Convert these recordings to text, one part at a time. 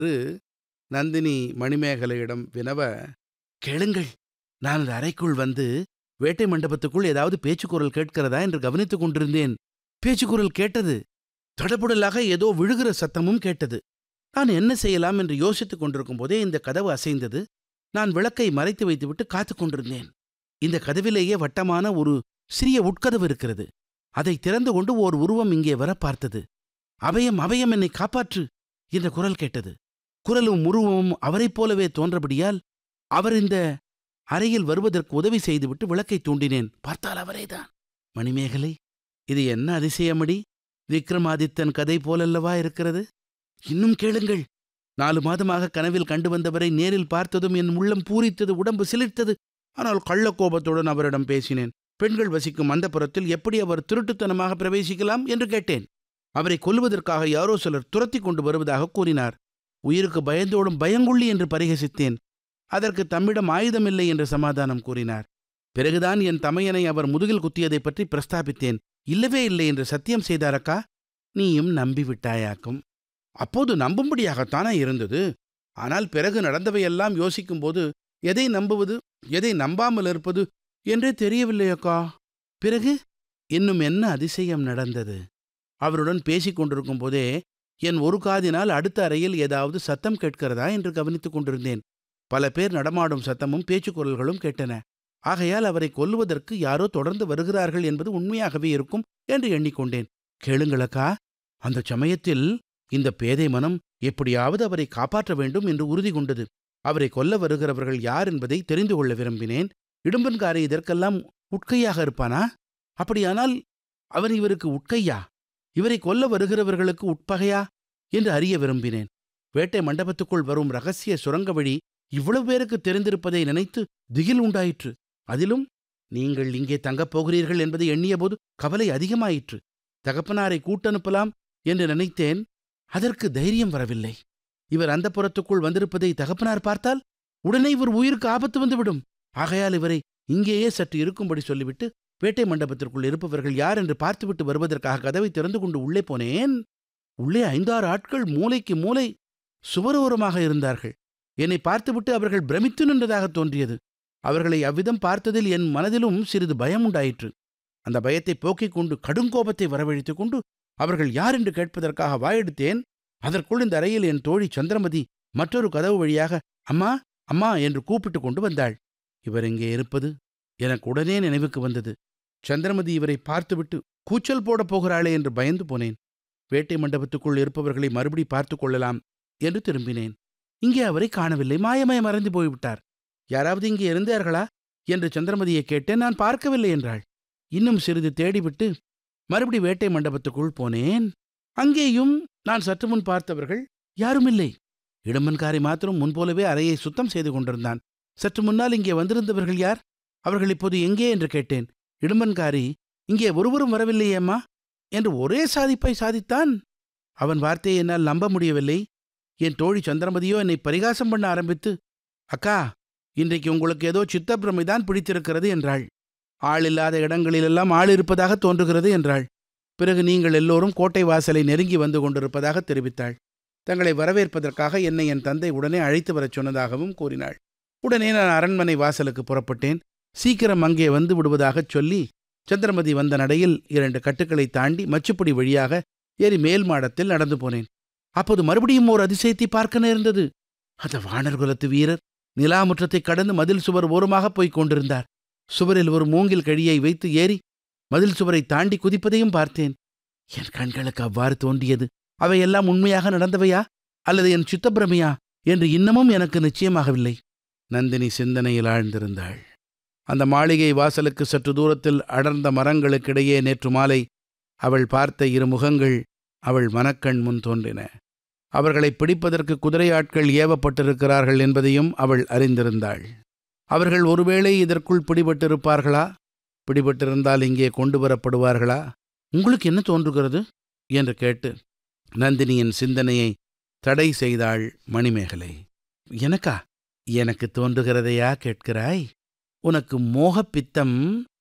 என்று நந்தினி மணிமேகலையிடம் வினவ கேளுங்கள் நான் அந்த அறைக்குள் வந்து வேட்டை மண்டபத்துக்குள் ஏதாவது பேச்சுக்குரல் கேட்கிறதா என்று கவனித்துக் கொண்டிருந்தேன் பேச்சுக்குரல் கேட்டது தடபுடலாக ஏதோ விழுகிற சத்தமும் கேட்டது நான் என்ன செய்யலாம் என்று யோசித்துக் கொண்டிருக்கும் போதே இந்த கதவு அசைந்தது நான் விளக்கை மறைத்து வைத்துவிட்டு காத்துக் கொண்டிருந்தேன் இந்த கதவிலேயே வட்டமான ஒரு சிறிய உட்கதவு இருக்கிறது அதை திறந்து கொண்டு ஓர் உருவம் இங்கே வர பார்த்தது அபயம் அபயம் என்னை காப்பாற்று என்ற குரல் கேட்டது குரலும் உருவமும் அவரைப் போலவே தோன்றபடியால் அவர் இந்த அறையில் வருவதற்கு உதவி செய்துவிட்டு விளக்கை தூண்டினேன் பார்த்தால் அவரேதான் மணிமேகலை இது என்ன அதிசயமடி விக்ரமாதித்தன் கதை போலல்லவா இருக்கிறது இன்னும் கேளுங்கள் நாலு மாதமாக கனவில் கண்டு வந்தவரை நேரில் பார்த்ததும் என் உள்ளம் பூரித்தது உடம்பு சிலிர்த்தது ஆனால் கள்ளக்கோபத்துடன் அவரிடம் பேசினேன் பெண்கள் வசிக்கும் அந்தப்புறத்தில் எப்படி அவர் திருட்டுத்தனமாக பிரவேசிக்கலாம் என்று கேட்டேன் அவரை கொல்லுவதற்காக யாரோ சிலர் துரத்தி கொண்டு வருவதாக கூறினார் உயிருக்கு பயந்தோடும் பயங்குள்ளி என்று பரிகசித்தேன் அதற்கு தம்மிடம் ஆயுதமில்லை என்று சமாதானம் கூறினார் பிறகுதான் என் தமையனை அவர் முதுகில் குத்தியதைப் பற்றி பிரஸ்தாபித்தேன் இல்லவே இல்லை என்று சத்தியம் செய்தாரக்கா நீயும் நம்பிவிட்டாயாக்கும் அப்போது நம்பும்படியாகத்தானே இருந்தது ஆனால் பிறகு நடந்தவையெல்லாம் யோசிக்கும்போது எதை நம்புவது எதை நம்பாமல் இருப்பது என்றே தெரியவில்லையக்கா பிறகு இன்னும் என்ன அதிசயம் நடந்தது அவருடன் பேசிக் கொண்டிருக்கும் போதே என் ஒரு காதினால் அடுத்த அறையில் ஏதாவது சத்தம் கேட்கிறதா என்று கவனித்துக் கொண்டிருந்தேன் பல பேர் நடமாடும் சத்தமும் பேச்சுக்குரல்களும் கேட்டன ஆகையால் அவரை கொல்லுவதற்கு யாரோ தொடர்ந்து வருகிறார்கள் என்பது உண்மையாகவே இருக்கும் என்று எண்ணிக்கொண்டேன் கேளுங்களக்கா அந்த சமயத்தில் இந்த பேதை மனம் எப்படியாவது அவரை காப்பாற்ற வேண்டும் என்று உறுதி கொண்டது அவரை கொல்ல வருகிறவர்கள் யார் என்பதை தெரிந்து கொள்ள விரும்பினேன் இடும்பன்காரை இதற்கெல்லாம் உட்கையாக இருப்பானா அப்படியானால் அவன் இவருக்கு உட்கையா இவரை கொல்ல வருகிறவர்களுக்கு உட்பகையா என்று அறிய விரும்பினேன் வேட்டை மண்டபத்துக்குள் வரும் ரகசிய சுரங்க வழி இவ்வளவு பேருக்கு தெரிந்திருப்பதை நினைத்து திகில் உண்டாயிற்று அதிலும் நீங்கள் இங்கே தங்கப் போகிறீர்கள் என்பதை எண்ணியபோது கவலை அதிகமாயிற்று தகப்பனாரை கூட்டனுப்பலாம் என்று நினைத்தேன் அதற்கு தைரியம் வரவில்லை இவர் அந்த புறத்துக்குள் வந்திருப்பதை தகப்பனார் பார்த்தால் உடனே இவர் உயிருக்கு ஆபத்து வந்துவிடும் ஆகையால் இவரை இங்கேயே சற்று இருக்கும்படி சொல்லிவிட்டு வேட்டை மண்டபத்திற்குள் இருப்பவர்கள் யார் என்று பார்த்துவிட்டு வருவதற்காக கதவை திறந்து கொண்டு உள்ளே போனேன் உள்ளே ஐந்தாறு ஆட்கள் மூலைக்கு மூலை சுவரோரமாக இருந்தார்கள் என்னை பார்த்துவிட்டு அவர்கள் பிரமித்து நின்றதாக தோன்றியது அவர்களை அவ்விதம் பார்த்ததில் என் மனதிலும் சிறிது பயம் உண்டாயிற்று அந்த பயத்தை போக்கிக் கொண்டு கடுங்கோபத்தை வரவழைத்துக் கொண்டு அவர்கள் யார் என்று கேட்பதற்காக வாயெடுத்தேன் அதற்குள் இந்த அறையில் என் தோழி சந்திரமதி மற்றொரு கதவு வழியாக அம்மா அம்மா என்று கூப்பிட்டு கொண்டு வந்தாள் இவர் இங்கே இருப்பது எனக்கு உடனே நினைவுக்கு வந்தது சந்திரமதி இவரை பார்த்துவிட்டு கூச்சல் போடப் போகிறாளே என்று பயந்து போனேன் வேட்டை மண்டபத்துக்குள் இருப்பவர்களை மறுபடி பார்த்து கொள்ளலாம் என்று திரும்பினேன் இங்கே அவரை காணவில்லை மாயமய மறைந்து போய்விட்டார் யாராவது இங்கே இருந்தார்களா என்று சந்திரமதியை கேட்டேன் நான் பார்க்கவில்லை என்றாள் இன்னும் சிறிது தேடிவிட்டு மறுபடி வேட்டை மண்டபத்துக்குள் போனேன் அங்கேயும் நான் சற்று முன் பார்த்தவர்கள் யாருமில்லை இடும்பன்காரை மாத்திரம் முன்போலவே அறையை சுத்தம் செய்து கொண்டிருந்தான் சற்று முன்னால் இங்கே வந்திருந்தவர்கள் யார் அவர்கள் இப்போது எங்கே என்று கேட்டேன் இடும்பன்காரி இங்கே ஒருவரும் வரவில்லையேம்மா என்று ஒரே சாதிப்பை சாதித்தான் அவன் வார்த்தையை என்னால் நம்ப முடியவில்லை என் தோழி சந்திரமதியோ என்னை பரிகாசம் பண்ண ஆரம்பித்து அக்கா இன்றைக்கு உங்களுக்கு ஏதோ சித்தப்பிரமைதான் பிடித்திருக்கிறது என்றாள் ஆள் இல்லாத இடங்களிலெல்லாம் ஆள் இருப்பதாக தோன்றுகிறது என்றாள் பிறகு நீங்கள் எல்லோரும் கோட்டை வாசலை நெருங்கி வந்து கொண்டிருப்பதாக தெரிவித்தாள் தங்களை வரவேற்பதற்காக என்னை என் தந்தை உடனே அழைத்து வரச் சொன்னதாகவும் கூறினாள் உடனே நான் அரண்மனை வாசலுக்கு புறப்பட்டேன் சீக்கிரம் அங்கே வந்து விடுவதாகச் சொல்லி சந்திரமதி வந்த நடையில் இரண்டு கட்டுக்களை தாண்டி மச்சுப்படி வழியாக ஏறி மேல் மாடத்தில் நடந்து போனேன் அப்போது மறுபடியும் ஓர் அதிசயத்தை பார்க்க நேர்ந்தது அந்த வானர்குலத்து வீரர் நிலாமுற்றத்தை கடந்து மதில் சுவர் ஓரமாக போய்க் கொண்டிருந்தார் சுவரில் ஒரு மூங்கில் கழியை வைத்து ஏறி மதில் சுவரை தாண்டி குதிப்பதையும் பார்த்தேன் என் கண்களுக்கு அவ்வாறு தோன்றியது அவையெல்லாம் உண்மையாக நடந்தவையா அல்லது என் சித்தப்பிரமையா என்று இன்னமும் எனக்கு நிச்சயமாகவில்லை நந்தினி சிந்தனையில் ஆழ்ந்திருந்தாள் அந்த மாளிகை வாசலுக்கு சற்று தூரத்தில் அடர்ந்த மரங்களுக்கிடையே நேற்று மாலை அவள் பார்த்த இரு முகங்கள் அவள் மனக்கண் முன் தோன்றின அவர்களை பிடிப்பதற்கு குதிரையாட்கள் ஏவப்பட்டிருக்கிறார்கள் என்பதையும் அவள் அறிந்திருந்தாள் அவர்கள் ஒருவேளை இதற்குள் பிடிபட்டிருப்பார்களா பிடிபட்டிருந்தால் இங்கே கொண்டு வரப்படுவார்களா உங்களுக்கு என்ன தோன்றுகிறது என்று கேட்டு நந்தினியின் சிந்தனையை தடை செய்தாள் மணிமேகலை எனக்கா எனக்கு தோன்றுகிறதையா கேட்கிறாய் உனக்கு மோகப்பித்தம்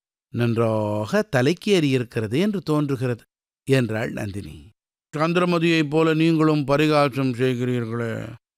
நன்றாக தலைக்கேறி இருக்கிறது என்று தோன்றுகிறது என்றாள் நந்தினி சந்திரமதியைப் போல நீங்களும் பரிகாசம் செய்கிறீர்களே